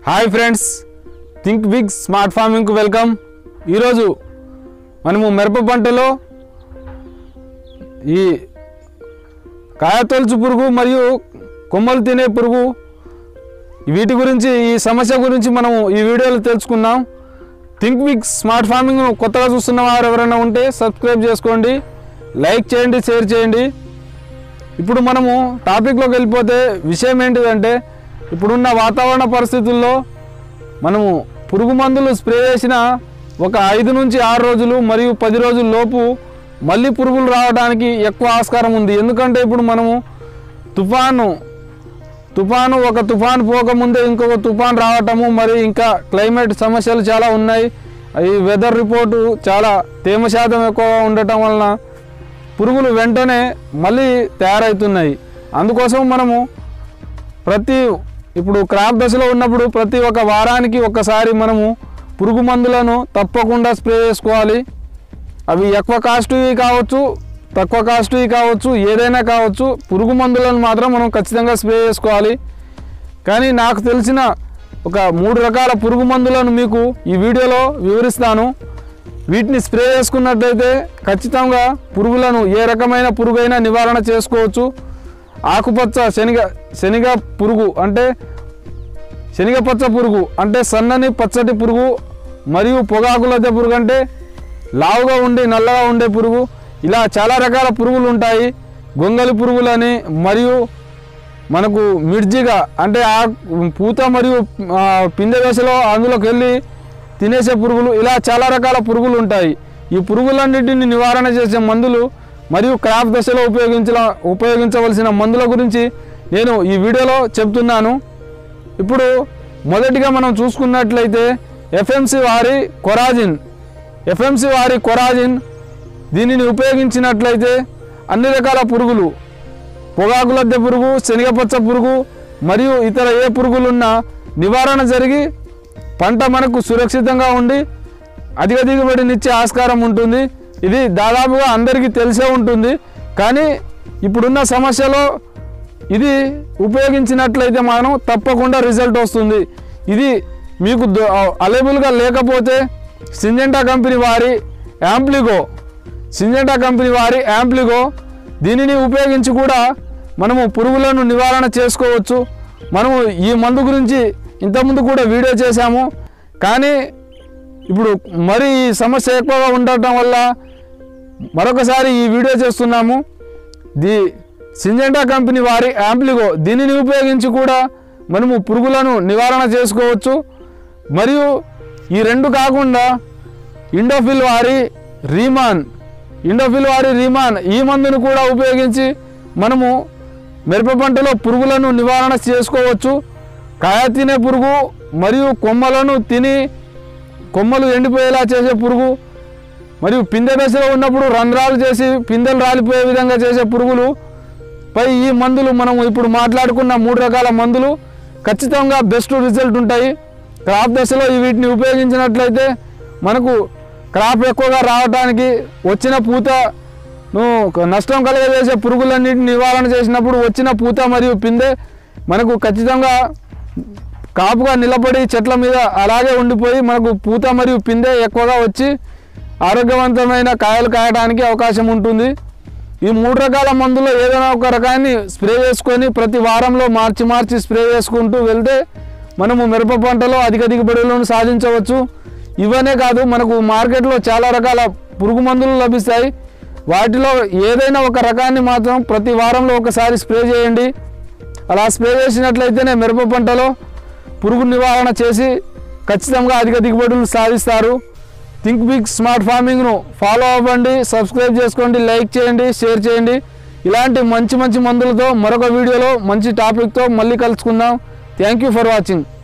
hi friends think big smart ఫార్మింగ్కు welcome ఈరోజు మనము మిరప పంటలో ఈ కాయతొలుచు పురుగు మరియు కొమ్మలు తినే పురుగు వీటి గురించి ఈ సమస్య గురించి మనము ఈ వీడియోలో తెలుసుకుందాం థింక్ బిగ్ స్మార్ట్ ఫార్మింగ్ కొత్తగా చూస్తున్న వారు ఎవరైనా ఉంటే సబ్స్క్రైబ్ చేసుకోండి లైక్ చేయండి షేర్ చేయండి ఇప్పుడు మనము టాపిక్లోకి వెళ్ళిపోతే విషయం ఏంటిదంటే ఇప్పుడున్న వాతావరణ పరిస్థితుల్లో మనము పురుగు మందులు స్ప్రే చేసిన ఒక ఐదు నుంచి ఆరు రోజులు మరియు పది రోజుల లోపు మళ్ళీ పురుగులు రావడానికి ఎక్కువ ఆస్కారం ఉంది ఎందుకంటే ఇప్పుడు మనము తుఫాను తుఫాను ఒక తుఫాను పోకముందే ఇంకొక తుఫాన్ రావటము మరి ఇంకా క్లైమేట్ సమస్యలు చాలా ఉన్నాయి ఈ వెదర్ రిపోర్టు చాలా తేమ శాతం ఎక్కువ ఉండటం వలన పురుగులు వెంటనే మళ్ళీ తయారవుతున్నాయి అందుకోసం మనము ప్రతి ఇప్పుడు క్రాప్ దశలో ఉన్నప్పుడు ప్రతి ఒక్క వారానికి ఒక్కసారి మనము పురుగు మందులను తప్పకుండా స్ప్రే చేసుకోవాలి అవి ఎక్కువ కాస్ట్వి కావచ్చు తక్కువ కాస్ట్వి కావచ్చు ఏదైనా కావచ్చు పురుగు మందులను మాత్రం మనం ఖచ్చితంగా స్ప్రే చేసుకోవాలి కానీ నాకు తెలిసిన ఒక మూడు రకాల పురుగు మందులను మీకు ఈ వీడియోలో వివరిస్తాను వీటిని స్ప్రే చేసుకున్నట్లయితే ఖచ్చితంగా పురుగులను ఏ రకమైన పురుగైనా నివారణ చేసుకోవచ్చు ఆకుపచ్చ శనగ శనగ పురుగు అంటే శనగ పచ్చ పురుగు అంటే సన్నని పచ్చటి పురుగు మరియు పొగాకులద్దె పురుగు అంటే లావుగా ఉండి నల్లగా ఉండే పురుగు ఇలా చాలా రకాల పురుగులు ఉంటాయి గొంగలి పురుగులని మరియు మనకు మిర్జిగా అంటే ఆ పూత మరియు ఆ, పిందె దశలో అందులోకి వెళ్ళి తినేసే పురుగులు ఇలా చాలా రకాల పురుగులు ఉంటాయి ఈ పురుగులన్నిటిని నివారణ చేసే మందులు మరియు క్రాప్ దశలో ఉపయోగించాల ఉపయోగించవలసిన మందుల గురించి నేను ఈ వీడియోలో చెప్తున్నాను ఇప్పుడు మొదటిగా మనం చూసుకున్నట్లయితే ఎఫ్ఎంసి వారి కొరాజిన్ ఎఫ్ఎంసి వారి కొరాజిన్ దీనిని ఉపయోగించినట్లయితే అన్ని రకాల పురుగులు పొగాకులద్దె పురుగు శనగపచ్చ పురుగు మరియు ఇతర ఏ పురుగులున్నా నివారణ జరిగి పంట మనకు సురక్షితంగా ఉండి అధిక దిగుబడినిచ్చే ఆస్కారం ఉంటుంది ఇది దాదాపుగా అందరికీ తెలిసే ఉంటుంది కానీ ఇప్పుడున్న సమస్యలో ఇది ఉపయోగించినట్లయితే మనం తప్పకుండా రిజల్ట్ వస్తుంది ఇది మీకు అవైలబుల్గా లేకపోతే సింజెంటా కంపెనీ వారి యాంప్లిగో సింజెంటా కంపెనీ వారి యాంప్లిగో దీనిని ఉపయోగించి కూడా మనము పురుగులను నివారణ చేసుకోవచ్చు మనము ఈ మందు గురించి ఇంతకుముందు కూడా వీడియో చేశాము కానీ ఇప్పుడు మరి ఈ సమస్య ఎక్కువగా ఉండటం వల్ల మరొకసారి ఈ వీడియో చేస్తున్నాము ది సింజెంటా కంపెనీ వారి యాంప్లిగో దీనిని ఉపయోగించి కూడా మనము పురుగులను నివారణ చేసుకోవచ్చు మరియు ఈ రెండు కాకుండా ఇండోఫిల్ వారి రీమాన్ ఇండోఫిల్ వారి రీమాన్ ఈ మందును కూడా ఉపయోగించి మనము మిరప పంటలో పురుగులను నివారణ చేసుకోవచ్చు కాయ తినే పురుగు మరియు కొమ్మలను తిని కొమ్మలు ఎండిపోయేలా చేసే పురుగు మరియు పిందె దశలో ఉన్నప్పుడు రంధ్రాలు చేసి పిందెలు రాలిపోయే విధంగా చేసే పురుగులు పై ఈ మందులు మనం ఇప్పుడు మాట్లాడుకున్న మూడు రకాల మందులు ఖచ్చితంగా బెస్ట్ రిజల్ట్ ఉంటాయి క్రాప్ దశలో ఈ వీటిని ఉపయోగించినట్లయితే మనకు క్రాప్ ఎక్కువగా రావడానికి వచ్చిన పూత నువ్వు నష్టం కలగజేసే పురుగులన్నిటిని నివారణ చేసినప్పుడు వచ్చిన పూత మరియు పిందె మనకు ఖచ్చితంగా కాపుగా నిలబడి చెట్ల మీద అలాగే ఉండిపోయి మనకు పూత మరియు పిందె ఎక్కువగా వచ్చి ఆరోగ్యవంతమైన కాయలు కాయడానికి అవకాశం ఉంటుంది ఈ మూడు రకాల మందులో ఏదైనా ఒక రకాన్ని స్ప్రే చేసుకొని ప్రతి వారంలో మార్చి మార్చి స్ప్రే చేసుకుంటూ వెళ్తే మనము మిరప పంటలో అధిక దిగుబడులను సాధించవచ్చు ఇవనే కాదు మనకు మార్కెట్లో చాలా రకాల పురుగు మందులు లభిస్తాయి వాటిలో ఏదైనా ఒక రకాన్ని మాత్రం ప్రతి వారంలో ఒకసారి స్ప్రే చేయండి అలా స్ప్రే చేసినట్లయితేనే మిరప పంటలో పురుగు నివారణ చేసి ఖచ్చితంగా అధిక దిగుబడులు సాధిస్తారు థింక్ బిగ్ స్మార్ట్ ఫార్మింగ్ను ఫాలో అవ్వండి సబ్స్క్రైబ్ చేసుకోండి లైక్ చేయండి షేర్ చేయండి ఇలాంటి మంచి మంచి మందులతో మరొక వీడియోలో మంచి టాపిక్తో మళ్ళీ కలుసుకుందాం థ్యాంక్ యూ ఫర్ వాచింగ్